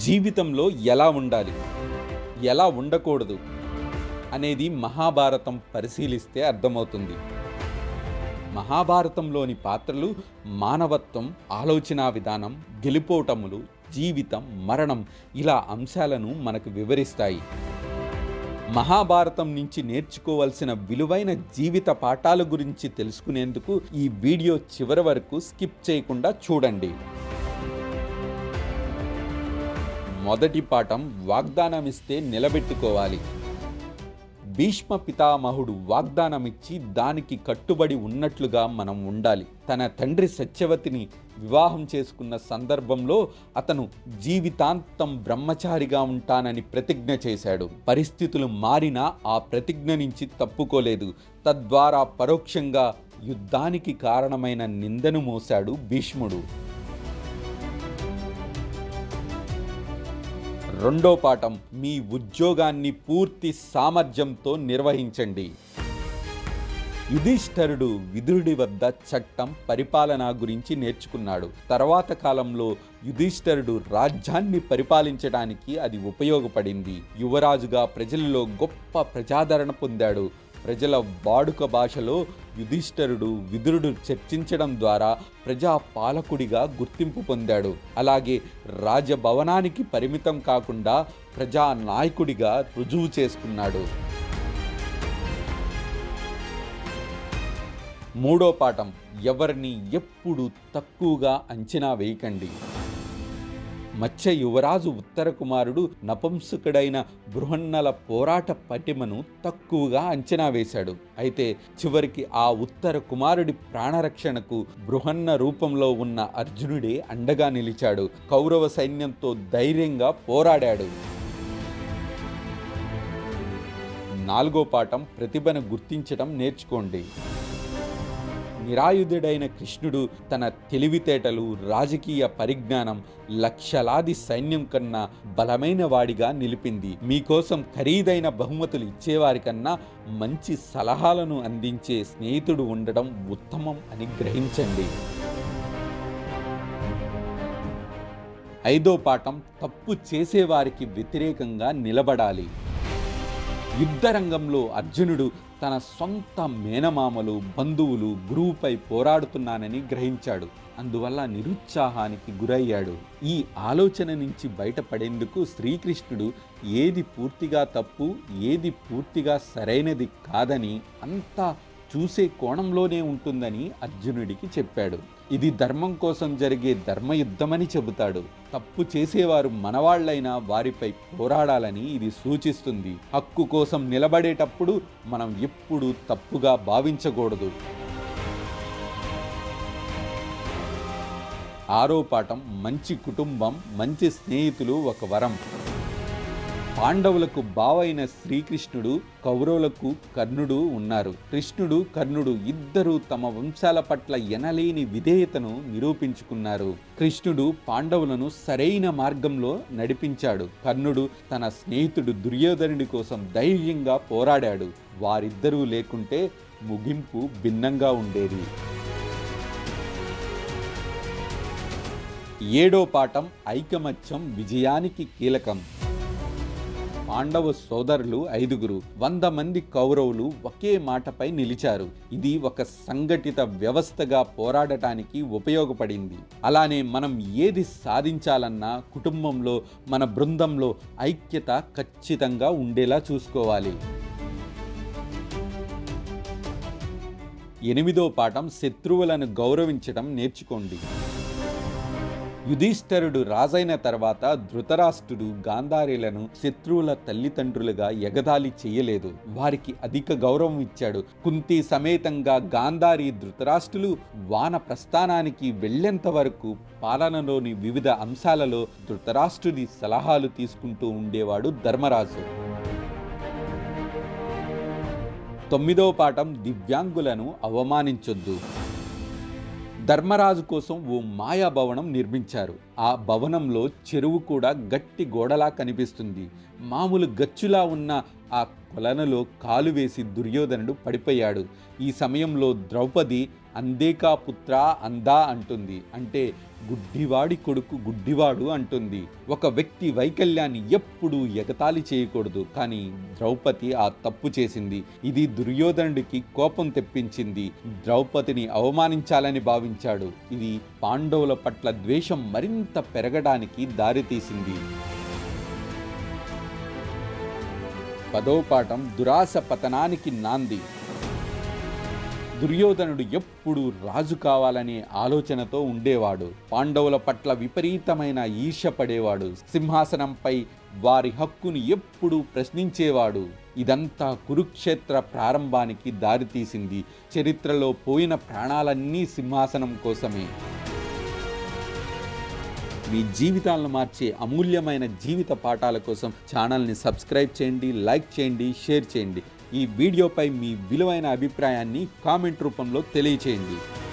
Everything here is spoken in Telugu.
జీవితంలో ఎలా ఉండాలి ఎలా ఉండకూడదు అనేది మహాభారతం పరిశీలిస్తే అర్థమవుతుంది మహాభారతంలోని పాత్రలు మానవత్వం ఆలోచనా విధానం గెలుపోటములు జీవితం మరణం ఇలా అంశాలను మనకు వివరిస్తాయి మహాభారతం నుంచి నేర్చుకోవాల్సిన విలువైన జీవిత పాఠాల గురించి తెలుసుకునేందుకు ఈ వీడియో చివరి వరకు స్కిప్ చేయకుండా చూడండి మొదటి పాఠం వాగ్దానం ఇస్తే నిలబెట్టుకోవాలి భీష్మ పితామహుడు వాగ్దానమిచ్చి దానికి కట్టుబడి ఉన్నట్లుగా మనం ఉండాలి తన తండ్రి సత్యవతిని వివాహం చేసుకున్న సందర్భంలో అతను జీవితాంతం బ్రహ్మచారిగా ఉంటానని ప్రతిజ్ఞ చేశాడు పరిస్థితులు మారినా ఆ ప్రతిజ్ఞ నుంచి తప్పుకోలేదు తద్వారా పరోక్షంగా యుద్ధానికి కారణమైన నిందను మోశాడు భీష్ముడు రెండో పాఠం మీ ఉద్యోగాన్ని పూర్తి సామర్థ్యంతో నిర్వహించండి యుధిష్ఠరుడు విదురుడి వద్ద చట్టం పరిపాలన గురించి నేర్చుకున్నాడు తర్వాత కాలంలో యుధిష్ఠరుడు రాజ్యాన్ని పరిపాలించడానికి అది ఉపయోగపడింది యువరాజుగా ప్రజలలో గొప్ప ప్రజాదరణ పొందాడు ప్రజల వాడుక భాషలో యుధిష్ఠరుడు విదురుడు చర్చించడం ద్వారా ప్రజా పాలకుడిగా గుర్తింపు పొందాడు అలాగే రాజభవనానికి పరిమితం కాకుండా ప్రజా నాయకుడిగా రుజువు చేసుకున్నాడు మూడో పాఠం ఎవరిని ఎప్పుడు తక్కువగా అంచనా వేయకండి మత్స్య యువరాజు ఉత్తర కుమారుడు నపంసకుడైన బృహన్నల పోరాట పటిమను తక్కువగా అంచనా వేశాడు అయితే చివరికి ఆ ఉత్తర కుమారుడి ప్రాణరక్షణకు బృహన్న రూపంలో ఉన్న అర్జునుడే అండగా నిలిచాడు కౌరవ సైన్యంతో ధైర్యంగా పోరాడాడు నాలుగో పాఠం ప్రతిభను గుర్తించడం నేర్చుకోండి నిరాయుధుడైన కృష్ణుడు తన తెలివితేటలు రాజకీయ పరిజ్ఞానం లక్షలాది సైన్యం కన్నా బలమైన వాడిగా నిలిపింది మీకోసం ఖరీదైన బహుమతులు ఇచ్చేవారి కన్నా మంచి సలహాలను అందించే స్నేహితుడు ఉండడం ఉత్తమం అని గ్రహించండి ఐదో పాఠం తప్పు చేసేవారికి వ్యతిరేకంగా నిలబడాలి యుద్ధరంగంలో అర్జునుడు తన సొంత మేనమామలు బంధువులు గురువుపై పోరాడుతున్నానని గ్రహించాడు అందువల్ల నిరుత్సాహానికి గురయ్యాడు ఈ ఆలోచన నుంచి బయటపడేందుకు శ్రీకృష్ణుడు ఏది పూర్తిగా తప్పు ఏది పూర్తిగా సరైనది కాదని అంతా చూసే కోణంలోనే ఉంటుందని అర్జునుడికి చెప్పాడు ఇది ధర్మం కోసం జరిగే ధర్మయుద్ధమని చెబుతాడు తప్పు చేసేవారు మనవాళ్లైనా వారిపై పోరాడాలని ఇది సూచిస్తుంది హక్కు కోసం నిలబడేటప్పుడు మనం ఎప్పుడూ తప్పుగా భావించకూడదు ఆరో పాఠం మంచి కుటుంబం మంచి స్నేహితులు ఒక వరం పాండవులకు బావైన శ్రీకృష్ణుడు కౌరవులకు కర్ణుడు ఉన్నారు కృష్ణుడు కర్ణుడు ఇద్దరూ తమ వంశాల పట్ల ఎనలేని విధేయతను నిరూపించుకున్నారు కృష్ణుడు పాండవులను సరైన మార్గంలో నడిపించాడు కర్ణుడు తన స్నేహితుడు దుర్యోధనుడి కోసం ధైర్యంగా పోరాడాడు వారిద్దరూ లేకుంటే ముగింపు భిన్నంగా ఉండేది ఏడో పాఠం ఐకమత్యం విజయానికి కీలకం పాండవ సోదరులు ఐదుగురు వంద మంది కౌరవులు ఒకే మాటపై నిలిచారు ఇది ఒక సంఘటిత వ్యవస్థగా పోరాడటానికి ఉపయోగపడింది అలానే మనం ఏది సాధించాలన్నా కుటుంబంలో మన బృందంలో ఐక్యత ఖచ్చితంగా ఉండేలా చూసుకోవాలి ఎనిమిదో పాఠం శత్రువులను గౌరవించడం నేర్చుకోండి యుధిష్ఠరుడు రాజైన తర్వాత ధృతరాష్ట్రుడు గాంధారీలను శత్రువుల తల్లిదండ్రులుగా ఎగదాలి చేయలేదు వారికి అధిక గౌరవం ఇచ్చాడు కుంతి సమేతంగా గాంధారి ధృతరాష్ట్రులు వాన ప్రస్థానానికి వెళ్లేంత వరకు పాలనలోని వివిధ అంశాలలో ధృతరాష్ట్రుడి సలహాలు తీసుకుంటూ ఉండేవాడు ధర్మరాజు తొమ్మిదో పాఠం దివ్యాంగులను అవమానించొద్దు ధర్మరాజు కోసం ఓ మాయా భవనం నిర్మించారు ఆ భవనంలో చెరువు కూడా గట్టి గోడలా కనిపిస్తుంది మామూలు గచ్చులా ఉన్న ఆ కొలనులో కాలు వేసి దుర్యోధనుడు పడిపోయాడు ఈ సమయంలో ద్రౌపది అందేకా పుత్ర అందా అంటుంది అంటే గుడ్డివాడి కొడుకు గుడ్డివాడు అంటుంది ఒక వ్యక్తి వైకల్యాన్ని ఎప్పుడూ ఎగతాళి చేయకూడదు కానీ ద్రౌపది ఆ తప్పు చేసింది ఇది దుర్యోధనుడికి కోపం తెప్పించింది ద్రౌపదిని అవమానించాలని భావించాడు ఇది పాండవుల పట్ల ద్వేషం మరింత పెరగడానికి దారితీసింది పదో పాఠం దురాశ పతనానికి నాంది దుర్యోధనుడు ఎప్పుడు రాజు కావాలనే ఆలోచనతో ఉండేవాడు పాండవుల పట్ల విపరీతమైన ఈర్ష్య పడేవాడు సింహాసనంపై వారి హక్కును ఎప్పుడూ ప్రశ్నించేవాడు ఇదంతా కురుక్షేత్ర ప్రారంభానికి దారితీసింది చరిత్రలో పోయిన ప్రాణాలన్నీ సింహాసనం కోసమే మీ జీవితాలను మార్చే అమూల్యమైన జీవిత పాఠాల కోసం ఛానల్ని సబ్స్క్రైబ్ చేయండి లైక్ చేయండి షేర్ చేయండి ఈ వీడియోపై మీ విలువైన అభిప్రాయాన్ని కామెంట్ రూపంలో తెలియచేయండి